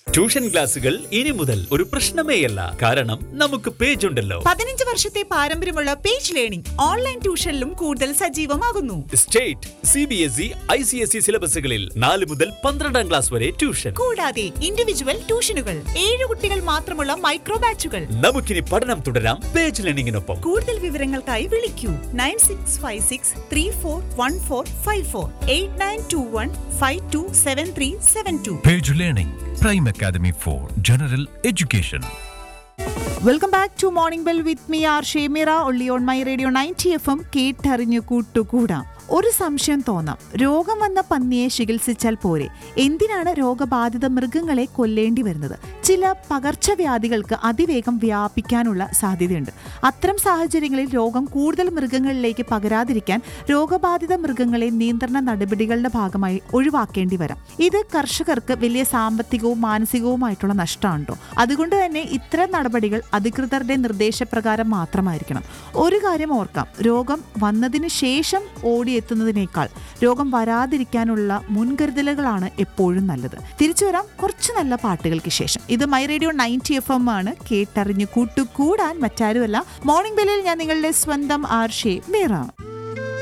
Tuition ക്ലാസുകൾ ഇനി മുതൽ ഒരു പ്രശ്നമേയല്ല കാരണം നമുക്ക് പേജ് ഉണ്ടല്ലോ പതിനഞ്ച് വർഷത്തെ പാരമ്പര്യമുള്ള പേജ് ലേണിംഗ് ഓൺലൈൻ ട്യൂഷനിലും കൂടുതൽ സജീവമാകുന്നു state C B S E I C S E സിലബസുകളിൽ നാല് മുതൽ പന്ത്രണ്ടാം ക്ലാസ് വരെ ട്യൂഷൻ കൂടാതെ ഇൻഡിവിജ്വൽ ട്യൂഷനുകൾ ഏഴ് കുട്ടികൾ മാത്രമുള്ള മൈക്രോ ബാച്ചുകൾ നമുക്കിനി പഠനം തുടരാം പേജ് ലേണിംഗിനൊപ്പം കൂടുതൽ വിവരങ്ങൾക്കായി വിളിക്കൂ nine six five six three four one four five four eight nine two one five two seven three seven two Page Learning, Prime Academy for General Education. Welcome back to morning bell with me R Shemira ഒള്ളി on my radio ninety F M കേട്ടറിഞ്ഞു കൂട്ടുകൂടാം ഒരു സംശയം തോന്നാം രോഗം വന്ന പന്നിയെ ചികിത്സിച്ചാൽ പോരെ എന്തിനാണ് രോഗബാധിത മൃഗങ്ങളെ കൊല്ലേണ്ടി വരുന്നത് ചില പകർച്ചവ്യാധികൾക്ക് അതിവേഗം വ്യാപിക്കാനുള്ള സാധ്യതയുണ്ട് അത്തരം സാഹചര്യങ്ങളിൽ രോഗം കൂടുതൽ മൃഗങ്ങളിലേക്ക് പകരാതിരിക്കാൻ രോഗബാധിത മൃഗങ്ങളെ നിയന്ത്രണ നടപടികളുടെ ഭാഗമായി ഒഴിവാക്കേണ്ടി വരാം ഇത് കർഷകർക്ക് വലിയ സാമ്പത്തികവും മാനസികവുമായിട്ടുള്ള നഷ്ടമുണ്ടോ അതുകൊണ്ട് തന്നെ ഇത്തരം നടപടികൾ അധികൃതരുടെ നിർദ്ദേശപ്രകാരം മാത്രമായിരിക്കണം ഒരു കാര്യം ഓർക്കാം രോഗം വന്നതിന് ശേഷം ഓടിയെത്തുന്നതിനേക്കാൾ രോഗം വരാതിരിക്കാനുള്ള മുൻകരുതലുകളാണ് എപ്പോഴും നല്ലത് തിരിച്ചു വരാം കുറച്ച് നല്ല പാട്ടുകൾക്ക് ശേഷം ഇത് my radio ninety F M ആണ് കേട്ടറിഞ്ഞു കൂട്ടുകൂടാൻ മറ്റാരുമല്ല മോർണിംഗ് ബെല്ലിൽ ഞാൻ നിങ്ങളുടെ സ്വന്തം ആർഷേ മീറ